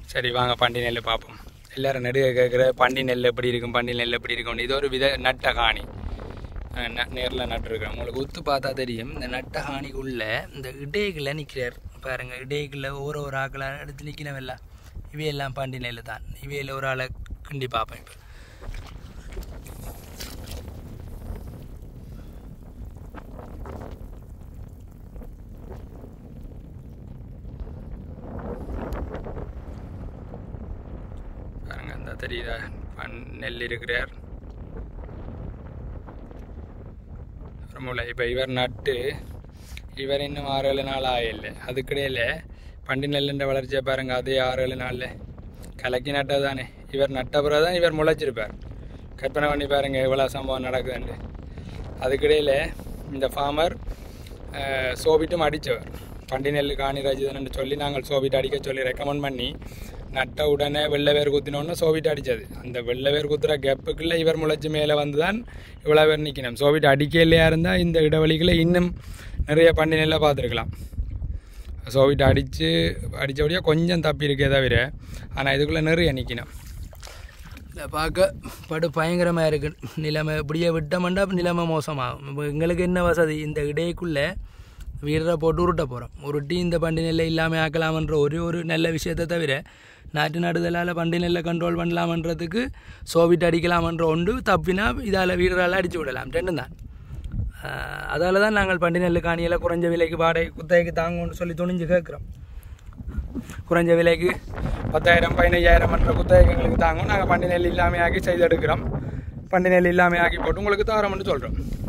சரி வாங்க பண்டி நெல் பார்ப்போம் எல்லாரும் நடுக கேட்குற பண்டி நெல் எப்படி இருக்கும் பண்டி நெல் எப்படி இருக்கும் இது ஒரு வித நட்ட காணி நேரில் நட்டுருக்கேன் உங்களுக்கு உத்து பார்த்தா தெரியும் இந்த நட்ட காணிக்குள்ள இந்த இடைகளை நிற்கிறார் பாருங்க இடைக்குள்ள ஒரு ஒரு ஆக்களை எடுத்து நிற்கணுமில்ல இவையெல்லாம் பண்டி நெல் தான் இவையில் ஒரு ஆளை கிண்டி பார்ப்பேன் இப்போ பாருங்க இந்த தெரியுதா பண் நெல் இருக்கிறார் முளை இப்போ இவர் நட்டு இவர் இன்னும் ஆறு ஏழு நாள் ஆகல அதுக்கிடையில் பண்டி நெல்லுன்ற வளர்ச்சியை பாருங்க அதே ஆறு ஏழு நாளில் கலக்கி நட்டது தானே இவர் நட்ட பிறகு தான் இவர் முளைச்சிருப்பார் கற்பனை பண்ணி பாருங்க இவ்வளோ சம்பவம் நடக்குதுன்ட்டு அதுக்கிடையில் இந்த ஃபார்மர் சோபிட்டும் அடித்தவர் பண்டி நெல் காணி ரஜிதன்னு சொல்லி நாங்கள் சோபிட் அடிக்க சொல்லி ரெக்கமெண்ட் பண்ணி நட்ட உடனே வெள்ளை வேர் குத்தினோடனே சோபிட் அடித்தது அந்த வெள்ளை வேர் குத்துற கேப்புக்குள்ளே இவர் முளைச்சி மேலே வந்து தான் இவ்வளோ பேர் நிற்கணும் சோபிட் அடிக்கலையா இருந்தால் இந்த இடைவெளிகளை இன்னும் நிறைய பண்டி நெல்லை பார்த்துருக்கலாம் சோவிட்டு அடித்து அடித்தபடியாக கொஞ்சம் தப்பி இருக்கே தவிர ஆனால் இதுக்குள்ளே நிறைய நிற்கணும் இல்லை பார்க்க படு பயங்கரமாக இருக்கு நிலைமை இப்படியே விட்டோம்னா நிலைமை மோசமாகும் இப்போ எங்களுக்கு என்ன வசதி இந்த இடைக்குள்ளே வீரரை போட்டு உருட்ட போகிறோம் உருட்டி இந்த பண்டி நெல்லை இல்லாமல் ஆக்கலாமன்ற ஒரே ஒரு நல்ல விஷயத்தை தவிர நாட்டு நடுதலால் பண்டி நெல்லை கண்ட்ரோல் பண்ணலாமன்றதுக்கு சோவிட் அடிக்கலாமன்ற ஒன்று தப்பினா இதால் வீரரால் அடித்து விடலாம் ரெண்டும் தான் அதால் தான் நாங்கள் பண்டி நெல் காணியில் குறைஞ்ச விலைக்கு வாடகை குத்தகைக்கு தாங்கன்னு சொல்லி துணிஞ்சு கேட்குறோம் குறைஞ்ச விலைக்கு பத்தாயிரம் பதினைஞ்சாயிரம் என்ற குத்தகைக்கு எங்களுக்கு தாங்கும் நாங்கள் பண்டி நெல் இல்லாமல் ஆக்கி செய்து எடுக்கிறோம் பண்டி நெல் இல்லாமல் ஆக்கி போட்டு உங்களுக்கு தாரோம்னு சொல்கிறோம்